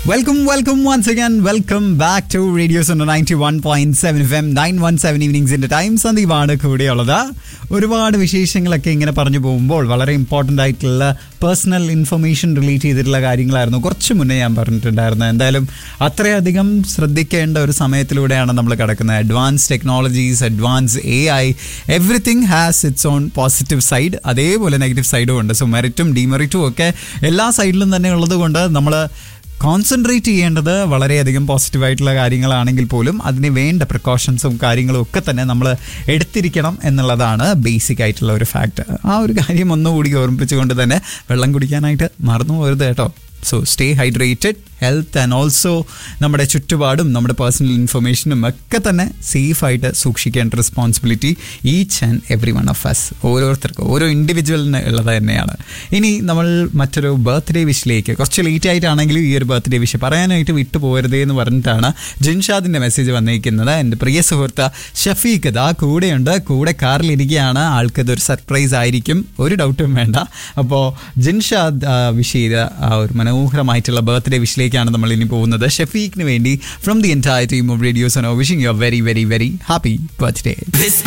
welcome welcome once again welcome back to radio's ninety one point seven F M nine one seven ഈവനിങ്സിന്റെ time സന്ദീപാണ് കൂടെയുള്ളത് ഒരുപാട് വിശേഷങ്ങളൊക്കെ ഇങ്ങനെ പറഞ്ഞു പോകുമ്പോൾ വളരെ ഇമ്പോർട്ടൻ്റ് ആയിട്ടുള്ള പേഴ്സണൽ ഇൻഫർമേഷൻ റിലേറ്റ് ചെയ്തിട്ടുള്ള കാര്യങ്ങളായിരുന്നു കുറച്ച് മുന്നേ ഞാൻ പറഞ്ഞിട്ടുണ്ടായിരുന്നത് എന്തായാലും അത്രയധികം ശ്രദ്ധിക്കേണ്ട ഒരു സമയത്തിലൂടെയാണ് നമ്മൾ കിടക്കുന്നത് advance technologies advance A I everything has its on positive side അതേപോലെ നെഗറ്റീവ് സൈഡും ഉണ്ട് സോ മെറിറ്റും ഡിമെറിറ്റും ഒക്കെ എല്ലാ സൈഡിലും തന്നെ ഉള്ളത് കൊണ്ട് നമ്മൾ കോൺസെൻട്രേറ്റ് ചെയ്യേണ്ടത് വളരെയധികം പോസിറ്റീവായിട്ടുള്ള കാര്യങ്ങളാണെങ്കിൽ പോലും അതിന് വേണ്ട പ്രിക്കോഷൻസും കാര്യങ്ങളും ഒക്കെ തന്നെ നമ്മൾ എടുത്തിരിക്കണം എന്നുള്ളതാണ് ബേസിക് ആയിട്ടുള്ള ഒരു ഫാക്ട് ആ ഒരു കാര്യം ഒന്നുകൂടി ഓർമ്മിപ്പിച്ചുകൊണ്ട് തന്നെ വെള്ളം കുടിക്കാനായിട്ട് മറന്നു പോകരുത് കേട്ടോ so stay hydrated health and also നമ്മുടെ ചുറ്റുപാടും നമ്മുടെ പേഴ്സണൽ ഇൻഫർമേഷനും ഒക്കെ തന്നെ സേഫായിട്ട് സൂക്ഷിക്കേണ്ട responsibility each and every one of us ഓരോരുത്തർക്കും ഓരോ ഇൻഡിവിജ്വലിന് ഉള്ളത് തന്നെയാണ് ഇനി നമ്മൾ മറ്റൊരു ബർത്ത്ഡേ വിഷിലേക്ക് കുറച്ച് ലേറ്റ് ആയിട്ടാണെങ്കിലും ഈ ഒരു ബർത്ത്ഡേ വിഷ് പറയാനായിട്ട് വിട്ടു പോകരുതേ എന്ന് പറഞ്ഞിട്ടാണ് ജിൻഷാദിൻ്റെ മെസ്സേജ് വന്നിരിക്കുന്നത് എൻ്റെ പ്രിയ സുഹൃത്ത് ഷഫീഖ് ദാ കൂടെയുണ്ട് കൂടെ കാറിലിരിക്കുകയാണ് ആൾക്ക് ഇതൊരു സർപ്രൈസ് ആയിരിക്കും ഒരു ഡൗട്ടും വേണ്ട അപ്പോൾ ജിൻഷാദ് വിഷ് ചെയ്ത ആ ഒരു മനോഹരമായിട്ടുള്ള ബർത്ത്ഡേ വിഷിലേക്കാണ് നമ്മൾ ഇനി പോകുന്നത് ഷഫീഖിന് വേണ്ടി from the entire team of radio's wishing you very very very happy birthday This